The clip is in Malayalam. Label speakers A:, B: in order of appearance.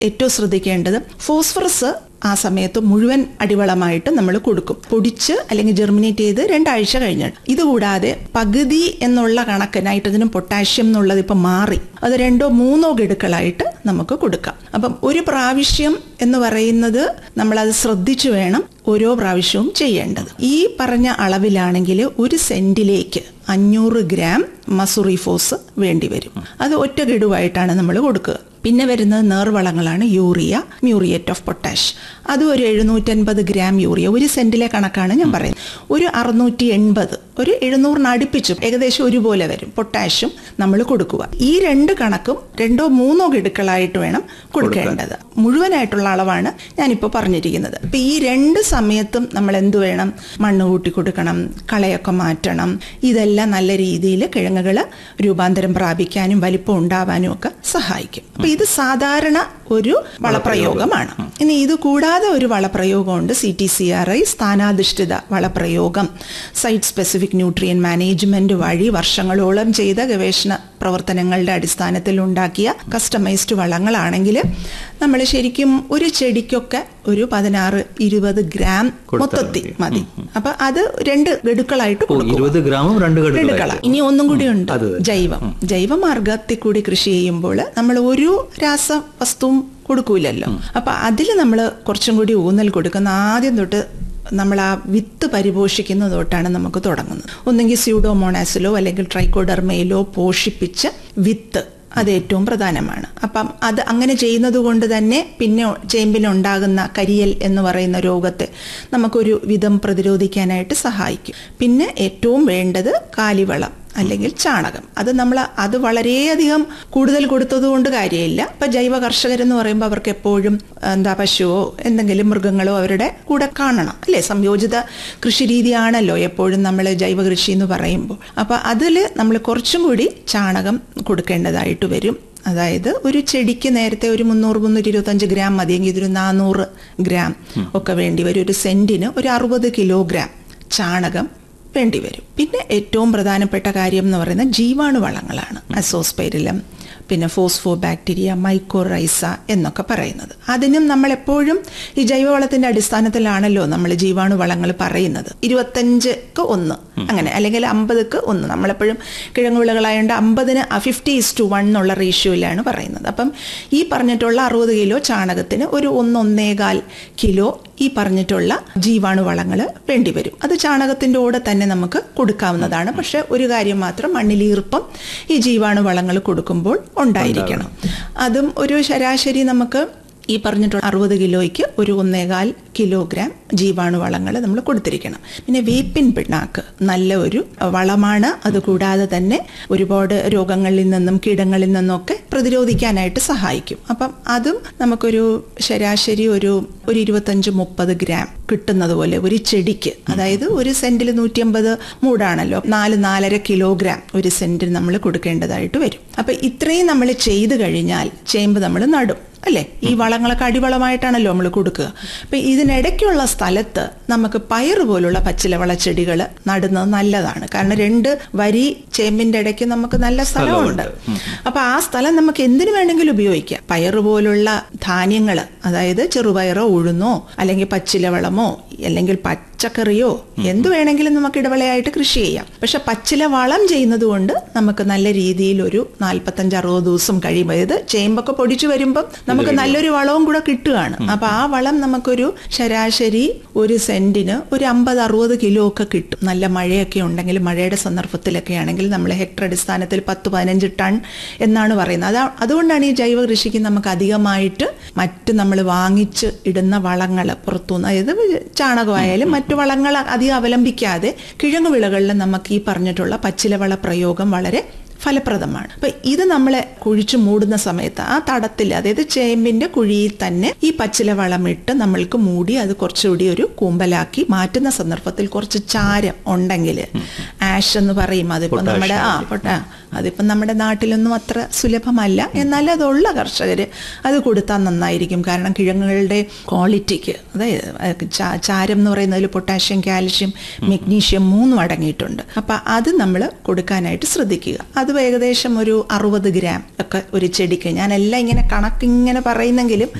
A: ഏറ്റവും ശ്രദ്ധിക്കേണ്ടത് ഫോസ്ഫറസ് ആ സമയത്ത് മുഴുവൻ അടിവളമായിട്ട് നമ്മൾ കൊടുക്കും പൊടിച്ച് അല്ലെങ്കിൽ ജെർമിനേറ്റ് ചെയ്ത് രണ്ടാഴ്ച കഴിഞ്ഞിട്ട് ഇതുകൂടാതെ പകുതി എന്നുള്ള കണക്ക് നൈട്രജനും പൊട്ടാഷ്യം എന്നുള്ളത് ഇപ്പം മാറി അത് രണ്ടോ മൂന്നോ ഗഡുക്കളായിട്ട് നമുക്ക് കൊടുക്കാം അപ്പം ഒരു പ്രാവശ്യം എന്ന് പറയുന്നത് നമ്മളത് ശ്രദ്ധിച്ചു വേണം ഓരോ പ്രാവശ്യവും ചെയ്യേണ്ടത് ഈ പറഞ്ഞ അളവിലാണെങ്കിൽ ഒരു സെന്റിലേക്ക് അഞ്ഞൂറ് ഗ്രാം മസുറിഫോസ് വേണ്ടി വരും അത് ഒറ്റ ഗഡുവായിട്ടാണ് നമ്മൾ കൊടുക്കുക പിന്നെ വരുന്നത് നേർവളങ്ങളാണ് യൂറിയ മ്യൂറിയേറ്റ് ഓഫ് പൊട്ടാഷ് അതും ഒരു എഴുന്നൂറ്റൻപത് ഗ്രാം യൂറിയ ഒരു സെന്റിലെ കണക്കാണ് ഞാൻ പറയുന്നത് ഒരു അറുന്നൂറ്റി എൺപത് ഒരു എഴുന്നൂറിന് അടുപ്പിച്ചും ഏകദേശം ഒരുപോലെ വരും പൊട്ടാഷ്യം നമ്മൾ കൊടുക്കുക ഈ രണ്ട് കണക്കും രണ്ടോ മൂന്നോ ഗഡുക്കളായിട്ട് വേണം കൊടുക്കേണ്ടത് മുഴുവനായിട്ടുള്ള അളവാണ് ഞാനിപ്പോൾ പറഞ്ഞിരിക്കുന്നത് അപ്പൊ ഈ രണ്ട് സമയത്തും നമ്മൾ എന്ത് വേണം മണ്ണ് കൂട്ടി കൊടുക്കണം കളയൊക്കെ മാറ്റണം ഇതെല്ലാം നല്ല രീതിയിൽ കിഴങ്ങുകൾ രൂപാന്തരം പ്രാപിക്കാനും വലിപ്പം ഉണ്ടാവാനും ഒക്കെ സഹായിക്കും അപ്പൊ ഇത് സാധാരണ ഒരു വളപ്രയോഗമാണ് ഇനി ഇത് കൂടാതെ ഒരു വളപ്രയോഗമുണ്ട് C T C R I സ്ഥാനാധിഷ്ഠിത വളപ്രയോഗം സൈറ്റ് സ്പെസിഫിക് ന്യൂട്രിയൻ മാനേജ്മെന്റ് വഴി വർഷങ്ങളോളം ചെയ്ത ഗവേഷണ പ്രവർത്തനങ്ങളുടെ അടിസ്ഥാനത്തിൽ ഉണ്ടാക്കിയ കസ്റ്റമൈസ്ഡ് വളങ്ങളാണെങ്കിൽ നമ്മൾ ശരിക്കും ഒരു ചെടിക്കൊക്കെ ഒരു പതിനാറ് ഇരുപത് ഗ്രാം മൊത്തത്തിൽ മതി അപ്പൊ അത് രണ്ട് ഗഡുക്കളായിട്ട് കൊടുക്കും
B: ഇരുപത് ഗ്രാമും രണ്ട്
A: ഗഡുക്കള
B: ഘടകങ്ങളായി
A: ഇനി ഒന്നും കൂടി ഉണ്ട് ജൈവം ജൈവമാർഗത്തിൽ കൂടി കൃഷി ചെയ്യുമ്പോൾ നമ്മൾ ഒരു രാസവസ്തുവും കൊടുക്കൂലല്ലോ അപ്പൊ അതിൽ നമ്മൾ കുറച്ചും കൂടി ഊന്നൽ കൊടുക്കുന്ന ആദ്യം തൊട്ട് നമ്മൾ ആ വിത്ത് പരിപോഷിക്കുന്ന തൊട്ടാണ് നമുക്ക് തുടങ്ങുന്നത് ഒന്നെങ്കിൽ സ്യൂഡോമോണാസിലോ അല്ലെങ്കിൽ ട്രൈക്കോഡർമയിലോ പോഷിപ്പിച്ച വിത്ത് അത് ഏറ്റവും പ്രധാനമാണ് അപ്പം അത് അങ്ങനെ ചെയ്യുന്നത് കൊണ്ട് തന്നെ പിന്നെ ചേമ്പിനുണ്ടാകുന്ന കരിയൽ എന്ന് പറയുന്ന രോഗത്തെ നമുക്കൊരു വിധം പ്രതിരോധിക്കാനായിട്ട് സഹായിക്കും പിന്നെ ഏറ്റവും വേണ്ടത് കാലിവളം അല്ലെങ്കിൽ ചാണകം അത് നമ്മൾ അത് വളരെയധികം കൂടുതൽ കൊടുത്തത് കൊണ്ട് കാര്യമില്ല ഇപ്പൊ ജൈവ കർഷകരെന്ന് പറയുമ്പോൾ അവർക്ക് എപ്പോഴും എന്താ പശുവോ എന്തെങ്കിലും മൃഗങ്ങളോ അവരുടെ കൂടെ കാണണം അല്ലേ സംയോജിത കൃഷി രീതിയാണല്ലോ എപ്പോഴും നമ്മൾ ജൈവ കൃഷി എന്ന് പറയുമ്പോൾ അപ്പൊ അതിൽ നമ്മൾ കുറച്ചും കൂടി ചാണകം കൊടുക്കേണ്ടതായിട്ട് വരും അതായത് ഒരു ചെടിക്ക് നേരത്തെ ഒരു മുന്നൂറ് മുന്നൂറ്റി ഇരുപത്തഞ്ച് ഗ്രാം മതിയെങ്കിൽ ഇതൊരു നാനൂറ് ഗ്രാം ഒക്കെ വേണ്ടി വരും ഒരു സെന്റിന് ഒരു അറുപത് കിലോഗ്രാം ചാണകം വേണ്ടി വരും പിന്നെ ഏറ്റവും പ്രധാനപ്പെട്ട കാര്യം എന്ന് പറയുന്നത് ജീവാണുവളങ്ങളാണ് അസോസ്പെരിലം പിന്നെ ഫോസ്ഫോ ബാക്ടീരിയ മൈക്കോറൈസ എന്നൊക്കെ പറയുന്നത് അതിനും നമ്മൾ എപ്പോഴും ഈ ജൈവവളത്തിന്റെ അടിസ്ഥാനത്തിലാണല്ലോ നമ്മൾ ജീവാണുവളങ്ങൾ പറയുന്നത് ഇരുപത്തഞ്ചക്ക് ഒന്ന് അങ്ങനെ അല്ലെങ്കിൽ അമ്പതുക്ക് ഒന്ന് നമ്മളെപ്പോഴും കിഴങ്ങുവിളകളായതുകൊണ്ട് അമ്പതിന് ഫിഫ്റ്റി ഇസ് ടു വൺ എന്നുള്ള റേഷ്യോയിലാണ് പറയുന്നത് അപ്പം ഈ പറഞ്ഞിട്ടുള്ള അറുപത് കിലോ ചാണകത്തിന് ഒരു ഒന്നൊന്നേകാൽ കിലോ ഈ പറഞ്ഞിട്ടുള്ള ജീവാണുവളങ്ങൾ വേണ്ടിവരും അത് ചാണകത്തിൻ്റെ കൂടെ തന്നെ നമുക്ക് കൊടുക്കാവുന്നതാണ് പക്ഷെ ഒരു കാര്യം മാത്രം മണ്ണിൽ ഈർപ്പം ഈ ജീവാണുവളങ്ങൾ കൊടുക്കുമ്പോൾ ഉണ്ടായിരിക്കണം അതും ഒരു ശരാശരി നമുക്ക് ഈ പറഞ്ഞിട്ടുള്ള അറുപത് കിലോയ്ക്ക് ഒരു ഒന്നേകാൽ കിലോഗ്രാം ജീവാണുവളങ്ങൾ നമ്മൾ കൊടുത്തിരിക്കണം പിന്നെ വേപ്പിൻ പിണ്ണാക്ക് നല്ല ഒരു വളമാണ് അതുകൂടാതെ തന്നെ ഒരുപാട് രോഗങ്ങളിൽ നിന്നും കീടങ്ങളിൽ നിന്നൊക്കെ പ്രതിരോധിക്കാനായിട്ട് സഹായിക്കും അപ്പം അതും നമുക്കൊരു ശരാശരി ഒരു ഒരു ഇരുപത്തഞ്ച് മുപ്പത് ഗ്രാം കിട്ടുന്നത് പോലെ ഒരു ചെടിക്ക് അതായത് ഒരു സെന്റിൽ നൂറ്റിയമ്പത് മൂടാണല്ലോ നാല് നാലര കിലോഗ്രാം ഒരു സെന്റിൽ നമ്മൾ കൊടുക്കേണ്ടതായിട്ട് വരും അപ്പൊ ഇത്രയും നമ്മൾ ചെയ്തു കഴിഞ്ഞാൽ ചേമ്പ് നമ്മൾ നടും അല്ലേ ഈ വളങ്ങളൊക്കെ അടിവളമായിട്ടാണല്ലോ നമ്മൾ കൊടുക്കുക അപ്പൊ ഇതിനിടയ്ക്കുള്ള സ്ഥലത്ത് നമുക്ക് പയർ പോലുള്ള പച്ചിലവള ചെടികൾ നടുന്നത് നല്ലതാണ് കാരണം രണ്ട് വരി ചേമ്പിന്റെ ഇടയ്ക്ക് നമുക്ക് നല്ല സ്ഥലമുണ്ട് അപ്പൊ ആ സ്ഥലം നമുക്ക് എന്തിനു വേണമെങ്കിലും ഉപയോഗിക്കാം പയർ പോലുള്ള ധാന്യങ്ങൾ അതായത് ചെറുപയറോ ഉഴുന്നോ അല്ലെങ്കിൽ പച്ചിലവളമോ അല്ലെങ്കിൽ പച്ചക്കറിയോ എന്ത് വേണമെങ്കിലും നമുക്ക് ഇടവേളയായിട്ട് കൃഷി ചെയ്യാം പക്ഷെ പച്ചില വളം ചെയ്യുന്നത് കൊണ്ട് നമുക്ക് നല്ല രീതിയിൽ ഒരു നാൽപ്പത്തഞ്ച് അറുപത് ദിവസം കഴിയുമ്പോൾ ഇത് ചേമ്പൊക്കെ പൊടിച്ചു വരുമ്പം നമുക്ക് നല്ലൊരു വളവും കൂടെ കിട്ടുകയാണ് അപ്പൊ ആ വളം നമുക്കൊരു ശരാശരി ഒരു സെന്റിന് ഒരു അമ്പത് അറുപത് കിലോ ഒക്കെ കിട്ടും നല്ല മഴയൊക്കെ ഉണ്ടെങ്കിൽ മഴയുടെ സന്ദർഭത്തിലൊക്കെ ആണെങ്കിൽ നമ്മൾ ഹെക്ടർ അടിസ്ഥാനത്തിൽ പത്ത് പതിനഞ്ച് ടൺ എന്നാണ് പറയുന്നത് അതാ അതുകൊണ്ടാണ് ഈ ജൈവ കൃഷിക്ക് നമുക്ക് അധികമായിട്ട് മറ്റ് നമ്മൾ വാങ്ങിച്ച് ഇടുന്ന വളങ്ങൾ പുറത്തുനിന്ന് അതായത് ചാണകമായാലും മറ്റു വളങ്ങൾ അധികം അവലംബിക്കാതെ കിഴങ്ങു വിളകളിൽ നമുക്ക് ഈ പറഞ്ഞിട്ടുള്ള പച്ചിലവള പ്രയോഗം വളരെ ഫലപ്രദമാണ് അപ്പൊ ഇത് നമ്മളെ കുഴിച്ചു മൂടുന്ന സമയത്ത് ആ തടത്തിൽ അതായത് ചേമ്പിന്റെ കുഴിയിൽ തന്നെ ഈ പച്ചില വളമിട്ട് നമ്മൾക്ക് മൂടി അത് കുറച്ചുകൂടി ഒരു കൂമ്പലാക്കി മാറ്റുന്ന സന്ദർഭത്തിൽ കുറച്ച് ചാരം ഉണ്ടെങ്കിൽ പൊട്ടാഷ് എന്ന് പറയും അതിപ്പോ നമ്മുടെ ആ പൊട്ടാ അതിപ്പം നമ്മുടെ നാട്ടിലൊന്നും അത്ര സുലഭമല്ല എന്നാൽ അതുള്ള കർഷകർ അത് കൊടുത്താൽ നന്നായിരിക്കും കാരണം കിഴങ്ങുകളുടെ ക്വാളിറ്റിക്ക് അതായത് ചാ- ചാരം എന്ന് പറയുന്നതിൽ പൊട്ടാഷ്യം കാൽഷ്യം മെഗ്നീഷ്യം മൂന്നും അടങ്ങിയിട്ടുണ്ട് അപ്പം അത് നമ്മൾ കൊടുക്കാനായിട്ട് ശ്രദ്ധിക്കുക അത് ഏകദേശം ഒരു അറുപത് ഗ്രാം ഒക്കെ ഒരു ചെടിക്ക് ഞാനെല്ലാം ഇങ്ങനെ കണക്കിങ്ങനെ പറയുന്നെങ്കിലും